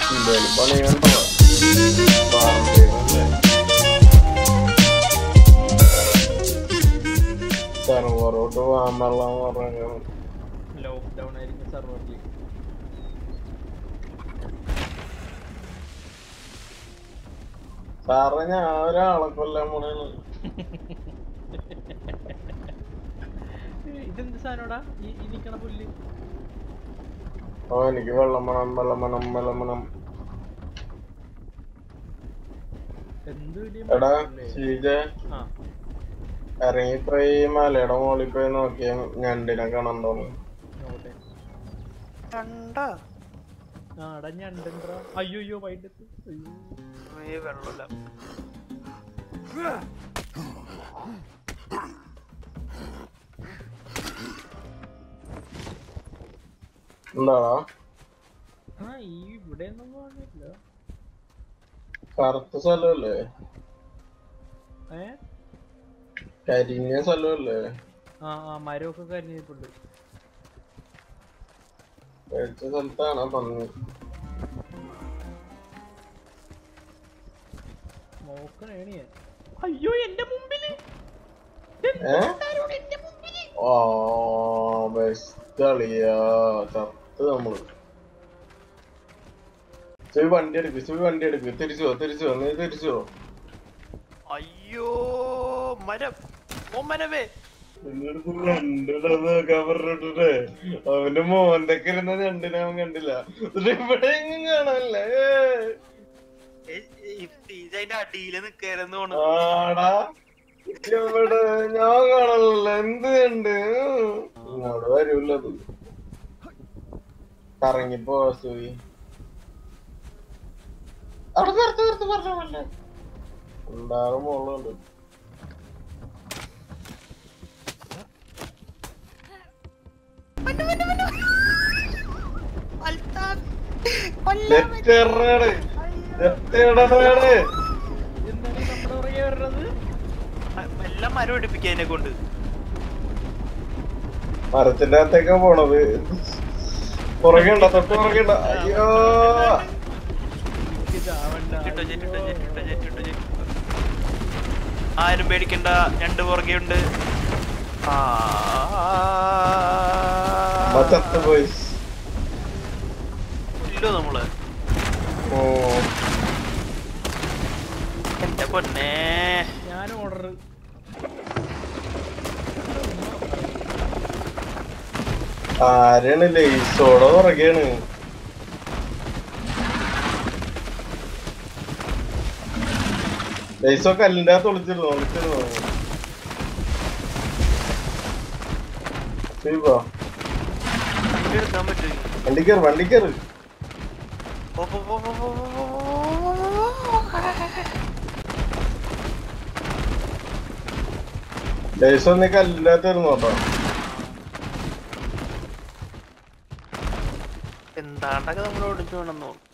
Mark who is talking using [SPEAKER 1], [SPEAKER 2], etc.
[SPEAKER 1] എന്തേലും പണി കണ്ടോ പാർട്ടിയല്ലേ സെർവറോട്ട് പോകാൻ വെള്ളം പറഞ്ഞു
[SPEAKER 2] ലോക്ക്ഡൗൺ ആയിരിക്കും സെർവറിൽ
[SPEAKER 1] സാറേ ഞാൻ ഒരാളെ കൊല്ലാൻ പോണേന്ന്
[SPEAKER 2] ഇതെന്ത് സാധനോടാ ഈ ഈ നിക്കണ പുല്ല്
[SPEAKER 1] ഓ എനിക്ക് വെള്ളം വേണം വെള്ളം വേണം വെള്ളം വേണം
[SPEAKER 2] എന്ത് വലിയ
[SPEAKER 1] എടാ
[SPEAKER 2] മരമല്ലേ?
[SPEAKER 1] ഷീജ
[SPEAKER 2] ആ
[SPEAKER 1] ഇറങ്ങിപ്പോയി മലയുടെ മുകളിൽ പോയി നോക്കിയ ഞണ്ടിനെ കാണാൻ തോന്നി
[SPEAKER 2] നോട്ടെ
[SPEAKER 3] കണ്ടാ
[SPEAKER 2] ആ എടാ ഞണ്ടെന്താ അയ്യോ അയ്യോ വൈകിട്ട് അയ്യോ
[SPEAKER 3] ഏ വെള്ളമില്ല
[SPEAKER 1] എന്താടാ
[SPEAKER 2] ആ ഈ ഇവിടെ ഒന്നും കാണില്ല
[SPEAKER 1] കറുത്ത സ്ഥലമല്ലേ
[SPEAKER 2] ഏ
[SPEAKER 1] കരിഞ്ഞ സ്ഥലമല്ലേ
[SPEAKER 2] ആ ആ മരമൊക്കെ കരിഞ്ഞിട്ടുണ്ട്
[SPEAKER 1] കഴിച്ച സ്ഥലത്താണ് പന്നി
[SPEAKER 2] നോക്കണേണി ഞാൻ അയ്യോ എന്റെ മുമ്പില്
[SPEAKER 1] ഏ ഓ ബെസ്റ്റ് കളിയാ ചത്ത് നമ്മള് സുബി വണ്ടി എടുക്ക് സുബി വണ്ടി എടുക്ക് തിരിച്ചു പോ തിരിച്ചു പോ നീ തിരിച്ചു പോ
[SPEAKER 3] അയ്യോ മരം ഓ മരവേ
[SPEAKER 1] എന്നിട്ട് ഞണ്ടിടത് നോക്കാൻ പറഞ്ഞിട്ടേ അവന്റെ മോന്തൊക്കെ ഇരുന്ന ഞണ്ടിനെ അവൻ കണ്ടില്ല എന്നിട്ട് ഇവിടെ എങ്ങും കാണാനല്ലേ
[SPEAKER 3] അതിന്റെ അടിയില് നിക്കായിരുന്നു
[SPEAKER 1] ആടാ ഇവിടെ ഞാൻ കാണാനല്ല എന്ത് ഞണ്ട് ഇങ്ങോട്ട് വരൂല്ലത് കറങ്ങിപ്പോ സുയി അവിടെ നിർത്ത് നിർത്ത് പറഞ്ഞല്ലേ ഉണ്ടാറും മോളുണ്ട് ലെറ്ററാണ് ലെറ്ററാണ്
[SPEAKER 2] എന്താണ് ഈ നമ്മുടെ പുറകെ വരണത്
[SPEAKER 3] എല്ലാം മരം എടുപ്പിക്കുക അതിനെ കൊണ്ട്
[SPEAKER 1] മരത്തിന്റെ അകത്തേക്കാ പോണത് പുറകെ ഉണ്ടോ തൊട്ട് പുറകെ ഉണ്ടോ അയ്യോ
[SPEAKER 2] എനിക്ക് ചാവണ്ട
[SPEAKER 3] ജെറ്റിട്ടോ ജെറ്റിട്ടോ ജെറ്റിട്ടോ ജെറ്റിട്ടോ ജെറ്റിട്ടോ ആരും പേടിക്കണ്ട രണ്ട് പുറകെ ഉണ്ട് ആ
[SPEAKER 1] ചത്ത് പോയി
[SPEAKER 3] ഇല്ലോ നമ്മള്
[SPEAKER 1] ഓ
[SPEAKER 3] എന്റെ പൊന്നേ
[SPEAKER 2] ഞാൻ ഓർഡർ
[SPEAKER 1] ആരാണ് ലേസോടെ പുറകെയാണ് ലേസോ കല്ലിന്റെ അകത്ത് ഒളിച്ചിരുന്നു ഒളിച്ചിരുന്നു ശരിപ്പോ
[SPEAKER 3] വണ്ടി എടുക്കാൻ പറ്റും
[SPEAKER 1] വണ്ടി കയറി വണ്ടി കയറി
[SPEAKER 3] പോ, പോ, പോ, പോ, പോ, പോ, പോ.
[SPEAKER 1] ലേസോ നീ കല്ലിന്റെ അകത്തായിരുന്നു കേട്ടോ
[SPEAKER 3] എന്താണ്ടൊക്കെ നമ്മൾ ഓടിച്ചു വേണം തോന്നുന്നു